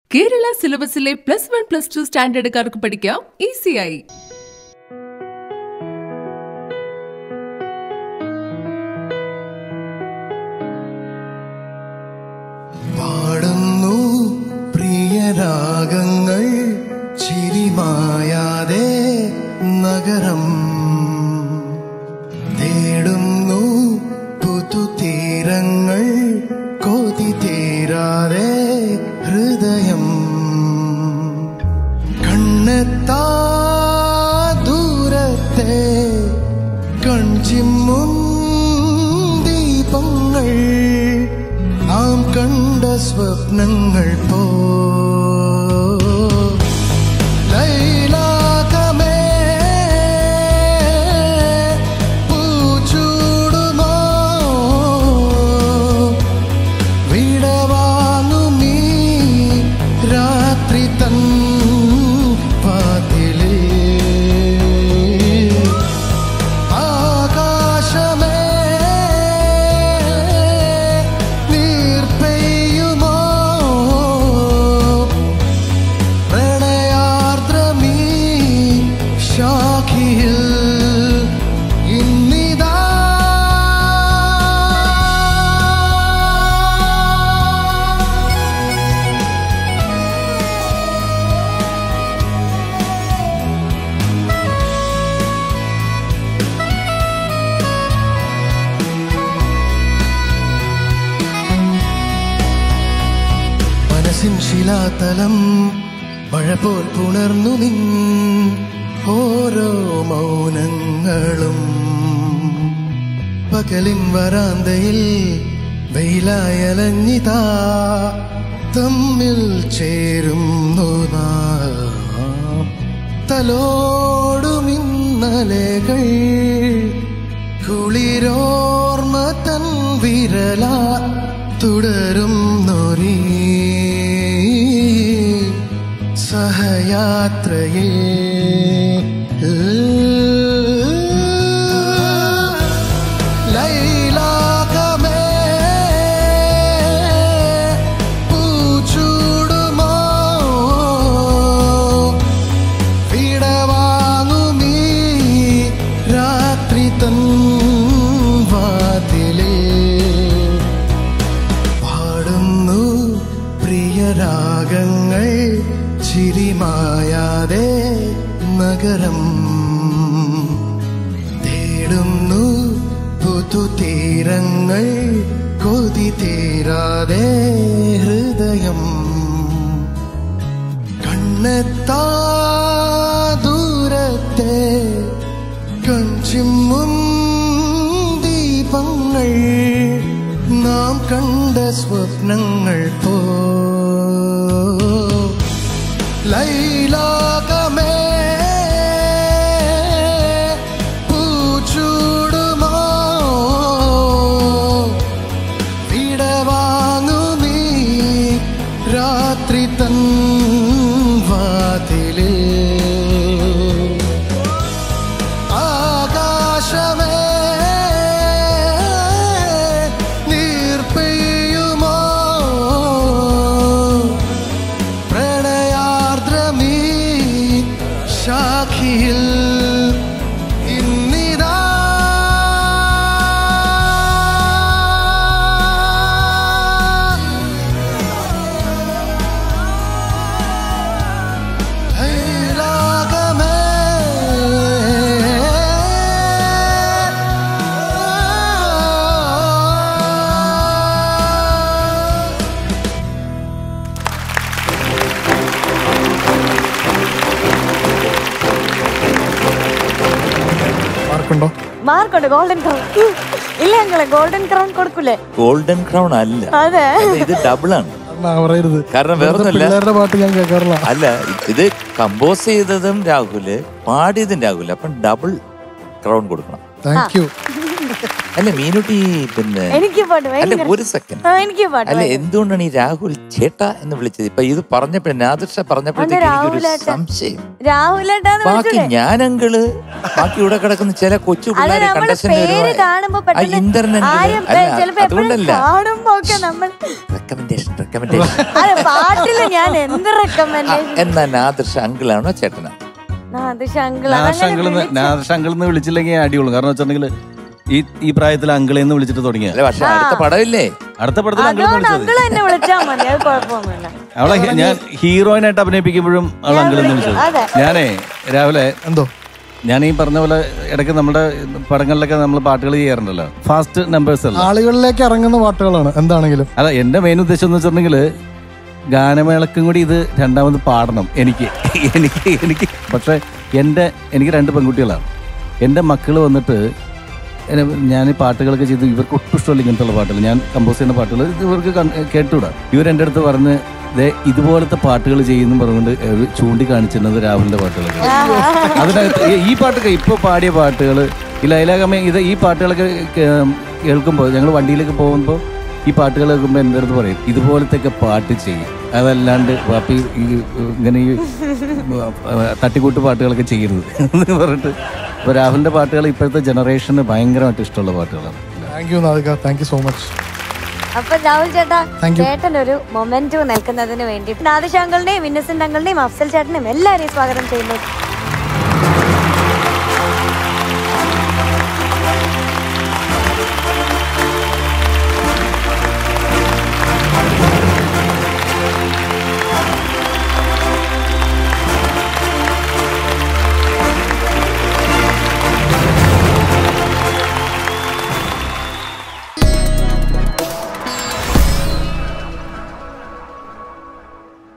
കേരള സിലബസിലെ plus one plus two സ്റ്റാൻഡേർഡുകാർക്ക് പഠിക്കാം ഈസിയായി പാടുന്നു പ്രിയരാഗങ്ങൾ ചിരിമായാതെ നഗരം തേടുന്നു പുതുതീരങ്ങൾ കൊതി തീരാതെ ഹൃദയം കണ്ണെത്താ ദൂരത്തെ കൺചിമ്മും ദീപങ്ങൾ നാം കണ്ട സ്വപ്നങ്ങൾ പോ ലൈലാകമേ പൂച്ചൂടുമോ വിടവാങ്ങുമീ രാത്രി തൻ പാതിലേ ആകാശമേ നീർ പെയ്യുമോ പ്രണയാർദ്രമീ ശാഖിയിൽ ഇന്നിതാ മനസ്സിൻ ശിലാതലം മഴ പോൽ പുണർന്നു നിൻ ഓരോ മൗനങ്ങളും പകലിൻ വരാന്തയിൽ വെയിലായലഞ്ഞിതാ തമ്മിൽ ചേരുന്നു നാം തലോടുമിന്നലകൾ കുളിരോർമ്മ തൻ വിരല തുടരും നൊരീ സഹയാത്രയിൽ ലൈലാകമേ പൂച്ചൂടുമോ വിടവാങ്ങുമീ രാത്രി തൻ വാതിലേ പാടുന്നു പ്രിയരാഗങ്ങൾ ചിരിമായാതെ നഗരം തേടുന്നു പുതുതീരങ്ങൾ കൊതി തീരാതെ ഹൃദയം കണ്ണെത്താ ദൂരത്തെ കൺചിമ്മും ദീപങ്ങൾ നാം കണ്ട സ്വപ്നങ്ങൾ പോ ലൈലാകമേ പൂച്ചൂടുമോ വിടവാങ്ങുമീ രാത്രി തൻ വാതിലേ ആകാശമേ നീർ പെയ്യുമോ പ്രണയാർദ്രമീ ശാഖിയിൽ ഇന്നിതാ ലൈലാകമേ മാർക്കുണ്ടോ മാർക്കുണ്ട് ഗോൾഡൻ ക്രൗൺ ഇല്ല ഞങ്ങളെ ഗോൾഡൻ ക്രൗൺ കൊടുക്കൂലേ ഗോൾഡൻ ക്രൗൺ അല്ല അതെ അത് ഇത് ഡബിൾ ആണ് എന്നാ പറയരുത് കാരണം വെറുതെ വേറൊന്നുമല്ല. പിള്ളേരുടെ പാട്ട് ഞാൻ കേൾക്കാറില്ല അല്ല ഇത് കമ്പോസ് ചെയ്തതും രാഹുല് പാടിയതും രാഹുല് അപ്പം ഡബിൾ ക്രൗൺ കൊടുക്കണം താങ്ക് യു അല്ല മീനുട്ടി പിന്നെ എനിക്ക് പാട്ട് അല്ല ഭയങ്കര ഒരു സെക്കൻഡ് ആ, എനിക്ക് പാട്ട് അല്ല ഭയങ്കര- എന്തുകൊണ്ടാണ് ഈ രാഹുൽ ചേട്ട എന്ന് വിളിച്ചത് ഇപ്പൊ ഇത് പറഞ്ഞപ്പോഴേ നാദിർഷ പറഞ്ഞപ്പോഴത്തേക്ക് അത് എനിക്കൊരു രാഹുലേട്ടൻ. സംശയം രാഹുലേട്ടാന്ന് ബാക്കി വിളിച്ചൂടെ? ഞാൻ അങ്കിള് ബാക്കി ഇവിടെ കിടക്കുന്ന ചില കൊച്ചു അത് പിള്ളേരെ നമ്മുടെ കണ്ടസ്റ്റന്റ് പേര് കാണുമ്പോ പെട്ടെന്ന് ഇന്റർനെറ്റ് ആരും അല്ല ചിലപ്പോ എപ്പോഴും അതുകൊണ്ടല്ല കാണുമ്പോ ഒക്കെ നമ്മൾ റെക്കമെൻഡേഷൻ റെക്കമെൻഡേഷൻ അതെ പാട്ടില് ഞാൻ എന്ത് റെക്കമെൻഡേഷൻ എന്നാ നാദിർഷ അങ്കിളാണോ ചേട്ടനാ അത് ശങ്കൾ നാദർഷ അങ്കിളെന്ന് നാദർഷ അങ്കിളെന്ന് വിളിച്ചില്ലെങ്കിൽ അടിയുള്ളൂ കാരണം വെച്ചിട്ടുണ്ടെങ്കിൽ ഈ ഈ പ്രായത്തിൽ അങ്കിളെന്ന് വിളിച്ചിട്ട് തുടങ്ങിയ അല്ല പക്ഷെ അടുത്ത പടമില്ലേ അടുത്ത പടത്തിൽ അങ്കിളെന്ന് അതുകൊണ്ട് വിളിച്ചത് അങ്കിൾ എന്നെ വിളിച്ചാ മതി അത് കുഴപ്പമൊന്നുമില്ല അവളെ ഹി- ഞാൻ ഹീറോയിനായിട്ട് അഭിനയിപ്പിക്കുമ്പോഴും അവൾ ഞാൻ അങ്കിളെന്ന് വിളിക്കും. വിളിച്ചത് അതെ. ഞാനേ രാവിലെ എന്തോ ഞാൻ ഈ പറഞ്ഞ പോലെ ഇടയ്ക്ക് നമ്മുടെ പടങ്ങളിലൊക്കെ നമ്മൾ പാട്ടുകൾ ചെയ്യാറുണ്ടല്ലോ ഫാസ്റ്റ് നമ്പേഴ്സ് അല്ല ആളുകളിലേക്ക് ഇറങ്ങുന്ന പാട്ടുകളാണ് എന്താണെങ്കിലും അല്ല എന്റെ മെയിൻ ഉദ്ദേശം എന്ന് വെച്ചിട്ടുണ്ടെങ്കിൽ ഗാനമേളക്കും കൂടി ഇത് രണ്ടാമത് പാടണം എനിക്ക് എനിക്ക് എനിക്ക് പക്ഷെ എൻ്റെ എനിക്ക് രണ്ട് പെൺകുട്ടികളാണ് എൻ്റെ മക്കൾ വന്നിട്ട് എന്നെ ഞാൻ ഈ പാട്ടുകളൊക്കെ ചെയ്ത് ഇവർക്ക് ഒട്ടും ഇഷ്ടമല്ല ഇങ്ങനത്തുള്ള പാട്ടുകൾ ഞാൻ കമ്പോസ് ചെയ്യുന്ന പാട്ടുകൾ ഇത് ഇവർക്ക് കൺ- കേട്ടുകൂടാ ഇവരെൻ്റെ അടുത്ത് പറഞ്ഞ് ദേ ഇതുപോലത്തെ പാട്ടുകൾ ചെയ്യുന്നു പറഞ്ഞുകൊണ്ട് അവർ ചൂണ്ടിക്കാണിച്ചിരുന്നത് രാഹുലിൻ്റെ പാട്ടുകളൊക്കെ അതിനകത്ത് ഈ- ഈ പാട്ടൊക്കെ ഇപ്പോൾ പാടിയ പാട്ടുകൾ ഈ ലൈലാകമേ ഇത് ഈ പാട്ടുകളൊക്കെ കേ- കേൾക്കുമ്പോൾ ഞങ്ങൾ വണ്ടിയിലേക്ക് പോകുമ്പോൾ ഈ പാട്ടുകൾ കേൾക്കുമ്പോൾ എൻ്റെ അടുത്ത് പറയും ഇതുപോലത്തെയൊക്കെ പാട്ട് ചെയ്യും അതല്ലാണ്ട് പാപ്പി ഈ ഇങ്ങനെ ഈ തട്ടിക്കൂട്ട് പാട്ടുകളൊക്കെ ചെയ്യരുത് എന്ന് പറഞ്ഞിട്ട് ഇപ്പോൾ രാഹുലിൻ്റെ പാട്ടുകൾ ഇപ്പോഴത്തെ ജനറേഷന് ഭയങ്കരമായിട്ട് ഇഷ്ടമുള്ള പാട്ടുകളാണ് thank you Nadika thank you so much അപ്പൊ രാഹുൽ ചേട്ടാ Thank you. ചേട്ടൻ ഒരു മൊമെന്റോ നിൽക്കുന്നതിന് വേണ്ടി നാദിഷ് അങ്കിളിന്റെയും ഇന്നസെന്റ് അങ്കിളിന്റെയും അഫ്സൽ ചേട്ടനെയും എല്ലാവരെയും സ്വാഗതം ചെയ്യുന്നു